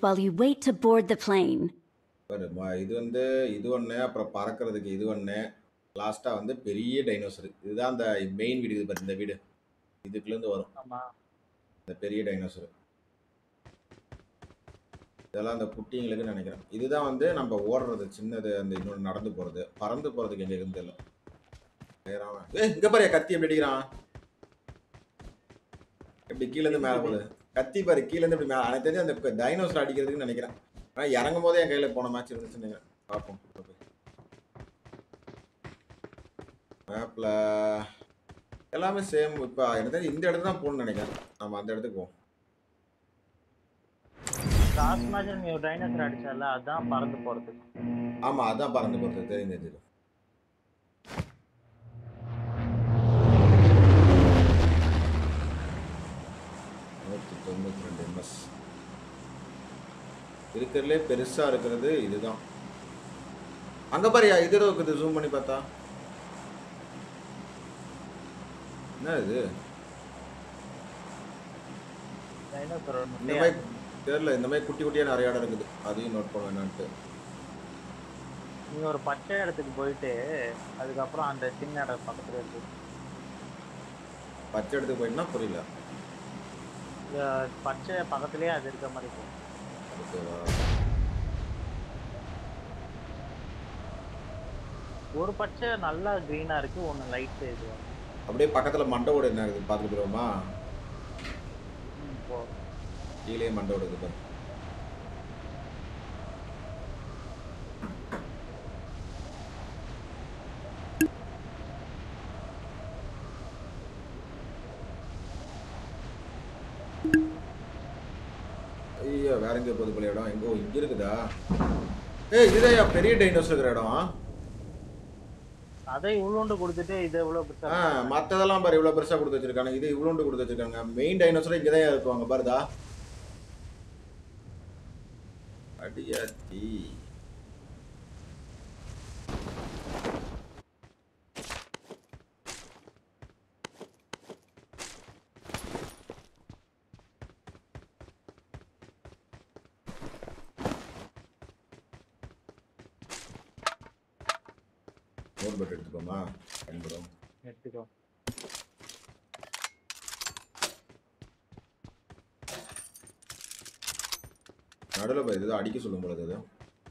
while you wait to board the plane. பாரு, ம- இது வந்து இது ஒன்று அப்புறம் பறக்கிறதுக்கு இது ஒன்று லாஸ்ட்டாக வந்து பெரிய டைனோசர் இதுதான் அந்த மெயின் வீடு இது பாரு இந்த வீடு இதுக்குலேருந்து வரும் ஆமா இந்த பெரிய டைனோசர் இதெல்லாம் அந்த குட்டிங்களுக்கு நினைக்கிறேன் இதுதான் வந்து நம்ம ஓடுறது சின்னது அந்த இன்னொன்று நடந்து போகிறது பறந்து போகிறதுக்கு எங்கே இருந்து இல்லை ஏ இங்கே பாரு கத்தி எப்படி அடிக்கிறான் எப்படி கீழேருந்து மேலே போகுது கத்தி பாரு கீழேருந்து இப்படி மேலே எனக்கு தெரிஞ்சு அந்த டைனோசர் அடிக்கிறதுக்குன்னு நினைக்கிறேன் ஆனால் இறங்கும் போதே என் கையில் போன மேட்ச் இருந்துச்சுன்னு நினைக்கிறேன் பார்ப்போம் மேப்பில் எல்லாமே சேம் இப்போ எனக்கு தெரிஞ்சு இந்த இடத்துல தான் போகணும்னு நினைக்கிறேன் நம்ம அந்த இடத்துக்கு போவோம் லாஸ்ட் மேட்ச் நீ ஒரு டைனோசர் அடிச்சல அதான் பறந்து போறது ஆமாம் அதான் பறந்து போகிறது தெரியும் தெரிஞ்சது நூற்றி தொண்ணூற்றி ரெண்டு எம்எஸ் இருக்கிறதுலே பெருசாக இருக்கிறது இதுதான் அங்கே பாரியா இது இருக்குது ஜூம் பண்ணி பார்த்தா என்ன இது டைனோசர் இந்த மாதிரி தெரியல இந்த மாதிரி குட்டி குட்டியாக நிறைய இடம் இருக்குது அதையும் நோட் பண்ண வேணான்ட்டு நீ ஒரு பச்சை இடத்துக்கு போயிட்டு அதுக்கப்புறம் அந்த சின்ன இடம் பக்கத்துல இருக்கு பச்சை இடத்துக்கு போயிட்டுனா புரியல இந்த பச்சை பக்கத்துலயே அது இருக்க மாதிரி இருக்கும் அடுத்து ஒரு பச்சை நல்லா கிரீனா இருக்கு ஒன்னு லைட் இது அப்படியே பக்கத்தில் மண்டவோடு என்ன இருக்குது பார்த்துட்டு போயிடுவோமா ம், போ கீழே மண்டவோடு இருக்குது பாரு. ஐயோ வேற எங்கே போகுது போல இடம் எங்கோ இங்கே இருக்குதா ஏய் இதுதான் பெரிய டைனோஸ் இருக்கிற இடம் அதை இவ்வளோண்டு கொடுத்துட்டு இது எவ்வளவு பெருசா ஆ இருக்கு. மற்றதெல்லாம் பாரு இவ்வளோ பெருசாக கொடுத்து வச்சிருக்காங்க இது இவ்வளோண்டு கொடுத்து வச்சிருக்காங்க மெயின் டைனோசர் இங்கே தான் இருக்குவாங்க பாருதா அடியாத்தி நோட் பட் எடுத்துக்கோமா பயன்படும் எடுத்துக்கோ நடுவில் போய் ஏதோ அடிக்க சொல்லும் போல ஏதோ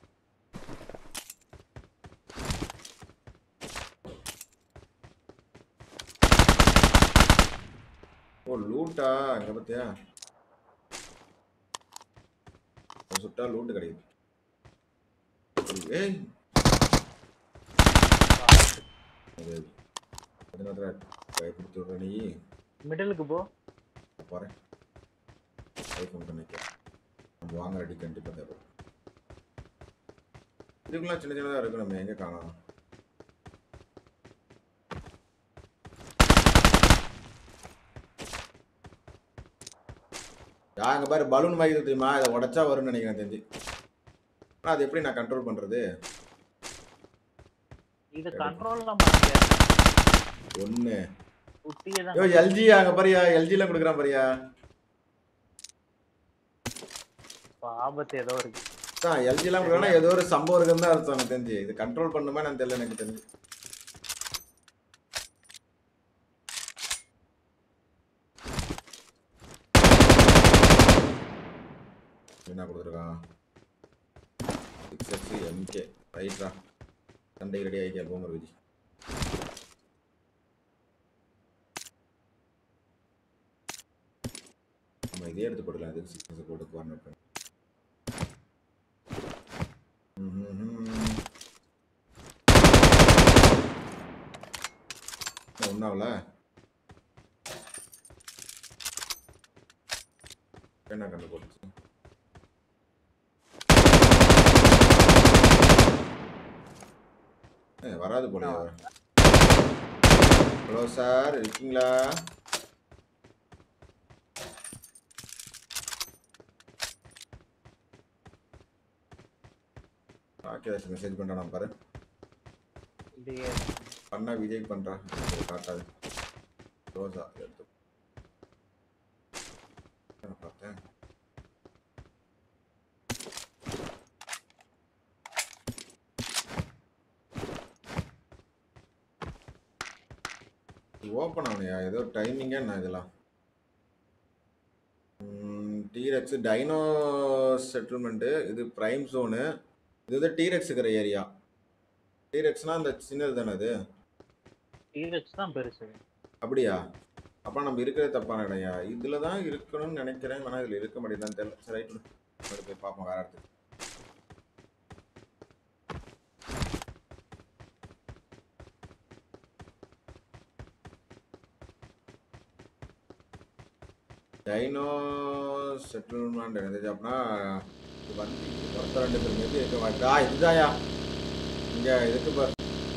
ஓ லூட்டா அங்க பார்த்தியா ஒரு சுட்டா லூட்டு கிடைக்குது ஏய் அது அதனால பயப்படுத்தி விட்ற நீ மிடிலுக்கு போ போகிறேன் ஐஃபோன் கணக்கு நம்ம வாங்குற அடி கண்டிப்பாக தேவை இதுக்குலாம் சின்ன சின்னதாக இருக்கு நம்ம எங்கே காணோம் யா அங்கே பாரு பலூன் மாதிரி இருக்கு தெரியுமா இதை உடச்சா வரும்னு நினைக்கிறேன் தெரிஞ்சு ஆனால் அது எப்படி நான் கண்ட்ரோல் பண்ணுறது இது கண்ட்ரோல்ல மாட்டிக்க ஒன்று குட்டியே தான் யோ எல்ஜி அங்கே பாரியா எல்ஜிலாம் கொடுக்குறான் பாரியா இப்ப ஆபத்து ஏதோ இருக்கு தான் எல்ஜிலாம் கொடுக்குறானா ஏதோ ஒரு சம்பவம் இருக்குன்னு தான் அர்த்தம் எனக்கு தெரிஞ்சு இது கண்ட்ரோல் பண்ணுமா நான் தெரியல எனக்கு தெரிஞ்சு என்ன கொடுத்துருக்கான் சிக்ஸ் எக்ஸ் எம்கே ரைட்ரா சண்டை ரெடி ஆகிக்கா போமர் விஜி நம்ம இதே எடுத்து போட்டுக்கலாம் இதுக்கு சிக்ஸ் போட்டு கார்னர் பண்ணி ஒன்றாவில் என்ன கண்டு போட்டுச்சு ஏ வராது போல ஹலோ சார் இருக்கீங்களா ராகேஷ் மெசேஜ் பண்ணுறான் பாரு இல்லையே பண்ணா விஜய் பண்றா சரி, காட்டாது ரோசா எடுத்து நான் பார்த்தேன் ஓப்பன் ஆகலையா ஏதோ டைமிங்கே என்ன இதெல்லாம் டீரெக்ஸ் டைனோ செட்டில்மெண்ட்டு இது ப்ரைம் ஜோனு இது வந்து டீரெக்ஸ் இருக்கிற ஏரியா டீரெக்ஸ்னால் அந்த சின்னது தானே அது டீரக்ஸ் தான் பெருசு அப்படியா அப்போ நம்ம இருக்கிறது தப்பான இடையா இதில் தான் இருக்கணும்னு நினைக்கிறேன் ஆனால் இதில் இருக்க மாட்டேங்குதான்னு தெரியல சரி ரைட்டு போய் பார்ப்போம் வேற இடத்துக்கு டைனோ செட்டில்மெண்ட் என்னது அப்படின்னா இது வந்து ஒருத்தர் ரெண்டு பேர் மேபி இருக்க வாய்ப்பு ஆ இதுதாயா இங்கே இதுக்கு பாரு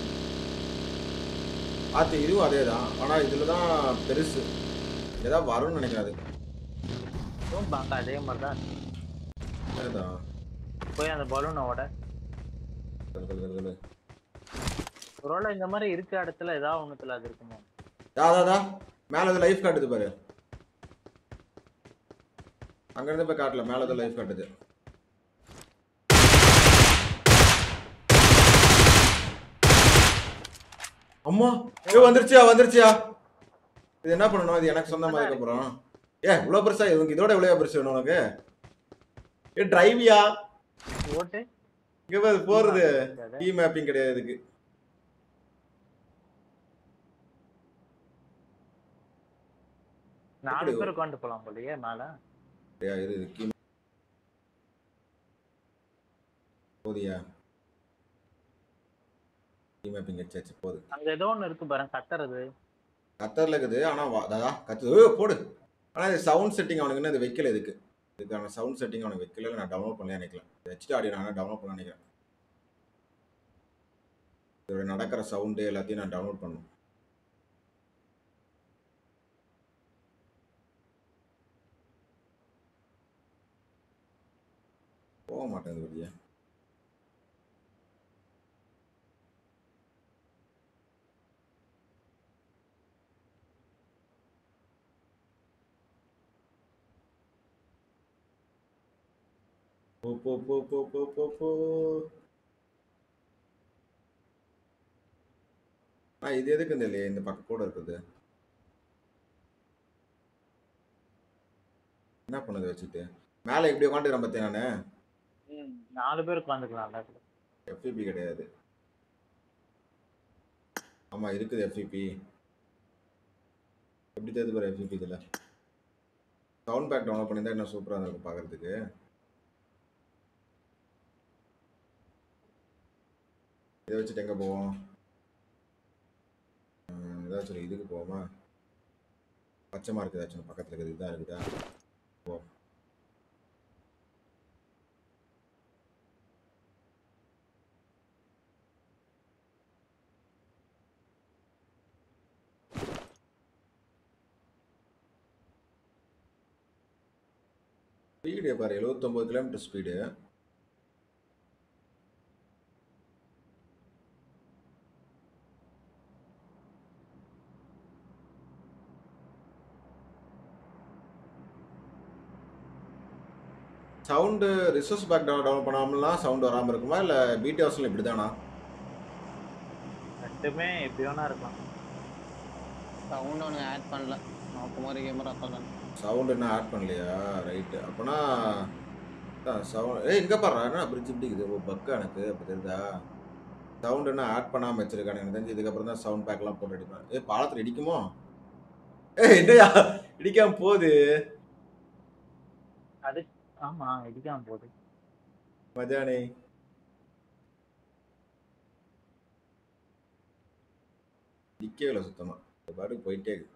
ஆத்து இதுவும் அதே தான் ஆனால் இதில் தான் பெருசு ஏதாவது வரும்னு நினைக்காது இதுவும் பார்க்க அதே மாதிரி தான் இருக்கு. அதுதான் போய் அந்த பலூனோட சொல்லு, சொல்லு, சொல்லு, சொல்லு. ஒருவேளை இந்த மாதிரி இருக்க இடத்துல ஏதாவது ஒண்ணுத்துல அது இருக்குமோ தா தா, தா மேலே அது லைஃப் காட்டுது பாரு அங்கேருந்து போய் காட்டல மேலே அது லைஃப் காட்டுது அம்மா ஏ வந்துருச்சியா வந்துருச்சியா இது என்ன பண்ணணும் இது எனக்கு சொந்தமா அதுக்கப்புறம் ஏ இவ்வளோ பெருசா இவங்க இதோட இவ்வளோ பெருசு வேணும் உனக்கு ஏ டிரைவியா ஓட்டு இங்க பாரு, போறது அது. டீ மேப்பிங் கிடையாது இதுக்கு நாலு எப்படி? பேர் உட்காந்து போலாம் போலயே மேல அப்படியா இரு இது கீ போதியா கீ மேப்பிங் வச்சாச்சு போகுது அங்க ஏதோ ஒண்ணு இருக்கு பாருங்க கத்துறது கத்தரில் இருக்குது ஆனால் தாதா கத்து ஏய், போடு ஆனால் இது சவுண்ட் செட்டிங் அவனுக்கு இன்னும் இது வைக்கல இதுக்கு இதுக்கான சவுண்ட் செட்டிங் அவனுக்கு வைக்கல நான் டவுன்லோட் பண்ணல நினைக்கலாம் ஹெச்டி ஆடியோ நான் டவுன்லோட் பண்ண நினைக்கிறேன் இதோட நடக்கிற சவுண்டு எல்லாத்தையும் நான் டவுன்லோட் பண்ணணும் போக மாட்டேங்குது வெளியே போ போ போ போ போ போ போ ஆ இது எதுக்கு இந்த இல்லையே இந்த பக்கம் கூட இருக்குது என்ன பண்ணுது வச்சுட்டு மேலே இப்படி உட்காந்துக்கிறேன் பார்த்தேன் நான் நாலு பேர் உட்காந்துக்கலாம் எஃபிபி கிடையாது ஆமாம் இருக்குது எஃபிபி எப்படி தெரியுது பாரு எஃபிபி இதில் சவுண்ட் பேக் டவுன்லோட் பண்ணியிருந்தா இன்னும் சூப்பராக இருக்கும் பார்க்குறதுக்கு இதை வச்சுட்டு எங்கே போவோம் ஹம், ஏதாச்சும் ஒரு இதுக்கு போவோமா பச்சை மார்க் ஏதாச்சும் பக்கத்தில் இருக்குது இதுதான் இருக்குதா போ ஸ்பீடு பாரு எழுபத்தொம்போது kilometre speed sound resource pack down down பண்ணாமலாம் சவுண்ட் வராமல் இருக்குமா இல்லை பிடி ஹவுஸ்ல இப்படி தானா ரெண்டுமே எப்படி வேணா இருக்கலாம் சவுண்ட் அவனுக்கு ஆட் பண்ணல நான் குமாரி கேமரா தான் சவுண்ட் என்ன ஆட் பண்ணலையா ரைட்டு அப்போனா சவுண்ட் ஏய் இங்கே பாரு என்ன பிரிட்ஜ் இப்படி இருக்குது ஓ பக்கு எனக்கு அப்போ தெரியுதா சவுண்ட் என்ன ஆட் பண்ணாமல் வச்சிருக்கானு எனக்கு தெரிஞ்சு இதுக்கப்புறம் தான் சவுண்ட் பேக்லாம் போட்டு அடிப்பேன் ஏய் பாலத்தில் இடிக்குமோ ஏய் என்னையா இடிக்காம போகுது ஆமா இடிக்காம போகுது மஜானே நிற்கவே இல்லை சுத்தமாக இது பாட்டுக்கு போயிட்டே இருக்கு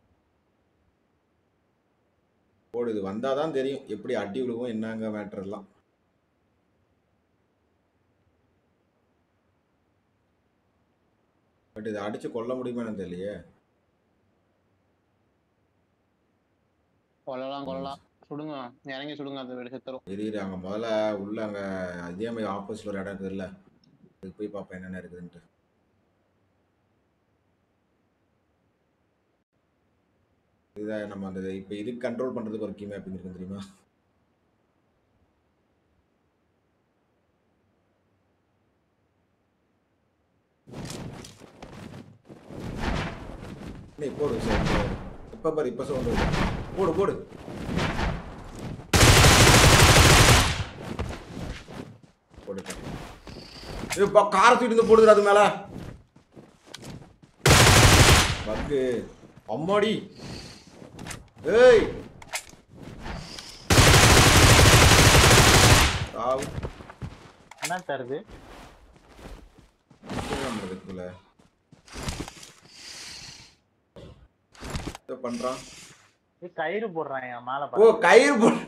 போடுது வந்தால் தான் தெரியும் எப்படி அடி விழுவும் என்னங்க மேட்டர்லாம் பட் இதை அடிச்சு கொல்ல முடியுமா எனக்கு தெரியலையே கொல்லலாம் கொல்லலாம் சுடுங்க இறங்கி சுடுங்க அதை விட செத்துரும் இரு இரு அங்கே முதல்ல உள்ள அங்கே அதே மாதிரி ஆப்போசிட்ல ஒரு இடம் இருக்குதுல்ல அதுக்கு போய் பார்ப்பேன் என்னென்ன இருக்குதுன்ட்டு இதை நம்ம அந்த இப்போ இதுக்கு கண்ட்ரோல் பண்ணுறதுக்கு ஒரு கீ மேப்பிங் இருக்கு தெரியுமா நீ போடு சரி இப்போ பாரு இப்போ சவுண்டு போடு போடு போட்டுட்டேன் இப்போ காரை தூக்கிட்டு இருந்து போடுதுடா அது மேல பக்கு அம்மாடி ஏய் சாவு என்ன தருது இதுக்குள்ள என்ன பண்றான் இது கயிறு போடுறான் என் மேல ஓ கயிறு போடு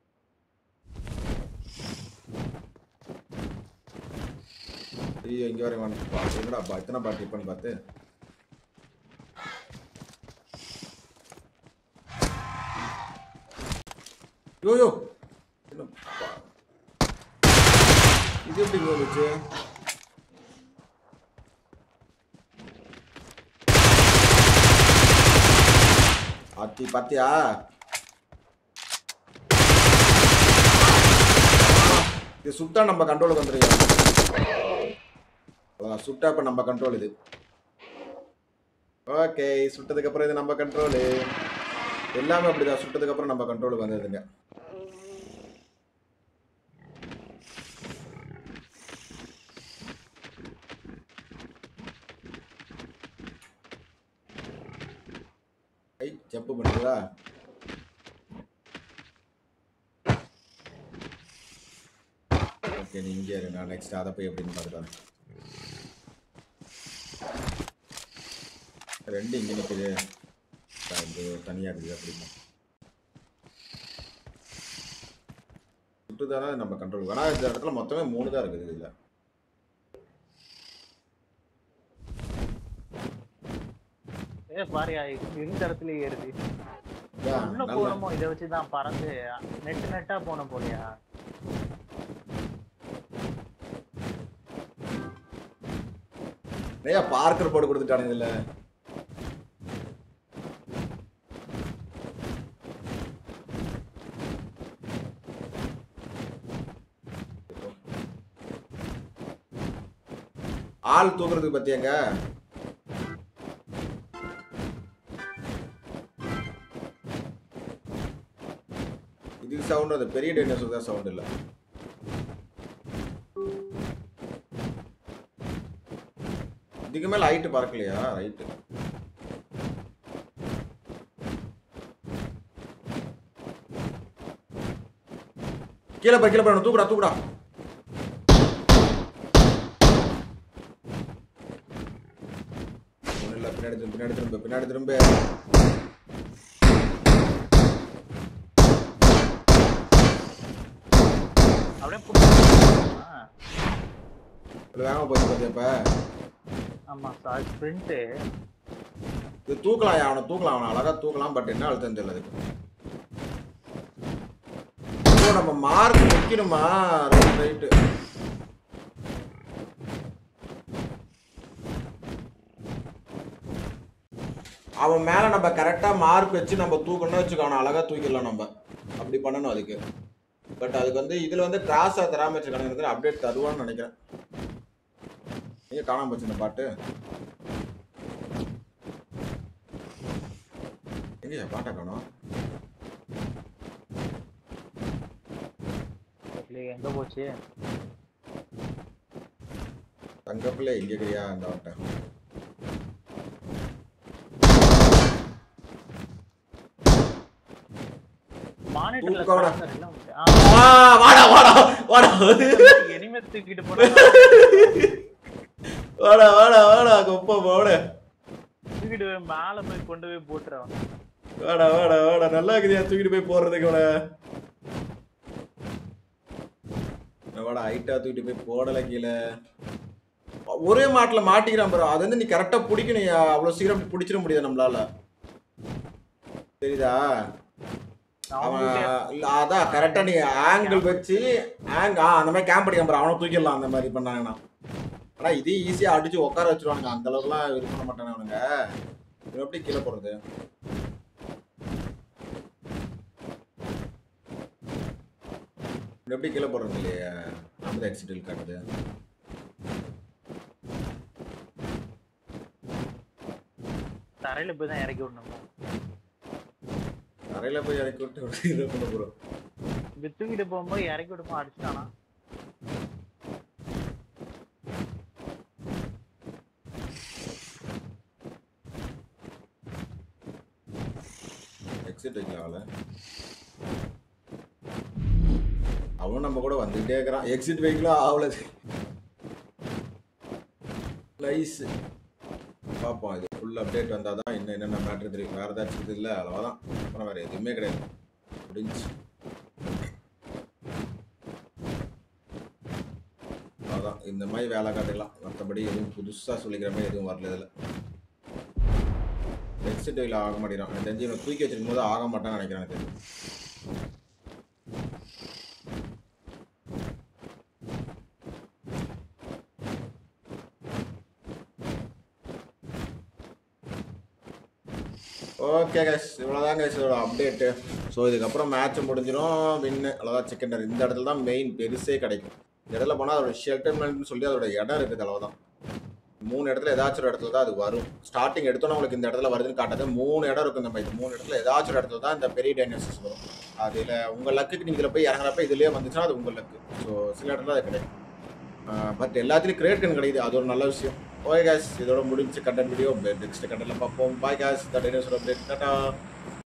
ஐயோ இங்க வரை வந்து என்னடா பா இத்தனை பாட்டு டிப்பன் பார்த்து யோயோ என்ன பா- இது எப்படி இங்க வந்துச்சு அத்தி பாத்தியா இது சுட்டா நம்ம கண்ட்ரோலுக்கு வந்துருங்க அவ்வளோதான் சுட்டா இப்போ நம்ம கண்ட்ரோல் இது ஓகே சுட்டதுக்கு அப்புறம் இது நம்ம கண்ட்ரோலு எல்லாமே அப்படிதான் சுட்டதுக்கு அப்புறம் நம்ம கண்ட்ரோலுக்கு வந்ததுங்க ஐ ஜம்ப் பண்ணுறதா ஓகே நீ இங்கே இரு நான் நெக்ஸ்ட் அதை போய் எப்படின்னு பார்த்துட்டு வரேன் ரெண்டு இங்கே நிற்குது இது தனியாக இருக்குது அப்படிமா சுட்டு தானே நம்ம கண்ட்ரோல் ஆனால் இந்த இடத்துல மொத்தமே மூணு தான் இருக்குது இதில் ஏ பாரியா இருந்த இடத்துல ஏறுது உள்ள நல்ல போனமோ இதை வச்சுதான் பறந்து நெட்டு நெட்டா போன போலியா நிறைய பார்க்கர் போட்டு கொடுத்துட்டானுங்க இதில் ஆள் தூக்குறதுக்கு பத்தியாங்க இதுக்கு சவுண்ட் அது பெரிய டைனோசர் தான் சவுண்ட் இல்லை இதுக்கு மேல ஹைட் பறக்கலையா ரைட்டு கீழே போய் கீழே போய் தூக்குடா தூக்குடா ஒண்ணும் இல்ல பின்னாடி திரும்ப பின்னாடி திரும்ப பின்னாடி திரும்ப அப்படியே புடிச்சு- ஆ, இதுல வேகமா போச்சு பாத்தியா இப்ப ஆமா சார் ஸ்ப்ரிண்ட்டு இது தூக்கலாம் அவனை தூக்கலாம் அவனை அழகா தூக்கலாம் பட் என்ன அழுத்தம் தெரியல அதுக்கு ஓ நம்ம மார்க் வைக்கணுமா ரைட் ரைட்டு அவன் மேல நம்ம கரெக்டா மார்க் வச்சு நம்ம தூக்கணும்னு வச்சுக்கோ அவனை அழகா தூக்கிடலாம் நம்ம அப்படி பண்ணணும் அதுக்கு பட் அதுக்கு வந்து இதுல வந்து கிராஸா தராம வச்சிருக்கானுங்க அப்டேட் தருவான்னு நினைக்கிறேன் நீங்க காணாம போச்சு இந்த பாட்டு எங்கயா பாட்டை காணோம் எங்க போச்சு தங்கப்பிள்ளை எங்க இருக்கிறியா அந்த வாட்டை மானிட்டர்ல தூக்கம்டா. ஸ்பான்சர் இல்ல உண்டு. ஆ, ஆ, வாடா வாடா வாடா இனிமே தூக்கிட்டு போனா வாடா வாடா வாடா கொப்ப வாட தூக்கிட்டு போய் மேல போய் கொண்டு போய் போட்டுறோம் வாடா வாடா வாடா நல்லா இருக்குதியா தூக்கிட்டு போய் போடுறதுக்கு அவனை வாடா ஹைட்டா தூக்கிட்டு போய் போடல கீழே ஒரே மாட்டுல மாட்டிக்கிறான் ப்ரோ அது வந்து நீ கரெக்டா பிடிக்கணும் அவ்வளவு சீக்கிரம் அப்படி பிடிச்சிட முடியாது நம்மளால தெரியுதா அவன் இல்ல அதான் கரெக்டா நீ ஆங்கிள் வச்சு ஆங் ஆ அந்த மாதிரி கேம்ப் அடிக்காம அவனை தூக்கிடலாம் அந்த மாதிரி பண்ணாங்கன்னா ஆனா இது ஈஸியா அடிச்சு உட்கார வச்சிருவானுங்க அந்த அளவுக்குலாம் இது பண்ண மாட்டாங்க அவனுங்க இவன் எப்படி கீழே போடுறது இவன் எப்படி கீழே போடுறது இல்லையா நம்ம எக்ஸிடல் காட்டுது தரையில போய் தான் இறக்கி விடணுமா தரையில போய் இறக்கி விட்டு இதை பண்ண போகிறோம் இப்ப தூக்கிட்டு போகும்போது இறக்கி விடும்போது அடிச்சிட்டானா எக்ஸிட் வைக்கலாம் அவளை அவன் நம்ம கூட வந்துகிட்டே இருக்கிறான் எக்ஸிட் வெஹிக்கிளும் ஆகல நைஸ் பார்ப்போம் இது ஃபுல் அப்டேட் வந்தால் தான் இன்னும் என்னென்ன மேட்ரு தெரியும் வேறு ஏதாச்சும் இது இல்லை அவ்வளோதான் அப்புறம் வேறு எதுவுமே கிடையாது முடிஞ்சு அவ்வளோதான் இந்த மாதிரி வேலை காட்டுக்கலாம் மற்றபடி எதுவும் புதுசாக சொல்லிக்கிற மாதிரி எதுவும் வரல இதில் எக்ஸிட் வெயில் ஆக மாட்டேங்கிறான் எனக்கு தெரிஞ்சு இவனை தூக்கி வச்சிருக்கும் போது ஆக மாட்டான்னு நினைக்கிறேன் எனக்கு தெரிஞ்சு. ஓகே கேஷ் இவ்வளோதான் கேஷ் இதோட அப்டேட்டு ஸோ இதுக்கப்புறம் மேட்ச் முடிஞ்சிடும் வின்னு அவ்வளோதான் செகண்டரி இந்த இடத்துல தான் மெயின் பெருசே கிடைக்கும் இந்த இடத்துல போனால் அதோட ஷெல்டர்மெண்ட்னு சொல்லி அதோட இடம் இருக்குது அவ்வளோதான் மூணு இடத்துல ஏதாச்சும் ஒரு இடத்துல தான் அது வரும் ஸ்டார்டிங் எடுத்தோன்னே உங்களுக்கு இந்த இடத்துல வருதுன்னு காட்டாது மூணு இடம் இருக்கும் இந்த மாதிரி மூணு இடத்துல ஏதாச்சும் ஒரு இடத்துல தான் இந்த பெரிய டைனோசஸ் வரும் அதில் உங்கள் லக்குக்கு நீங்கள் இதில் போய் இறங்குறப்ப இதுலேயே வந்துச்சுன்னா அது உங்கள் லக்கு ஸோ சில இடத்துல அது கிடைக்கும் பட் எல்லாத்துலேயும் கிரேட் கன் கிடைக்குது அது ஒரு நல்ல விஷயம் ஓகே கேஸ் இதோட முடிஞ்சு கண்டென்ட் வீடியோ நெக்ஸ்ட் கண்டென்ட்ல பார்ப்போம் bye guys the dinosaur update tata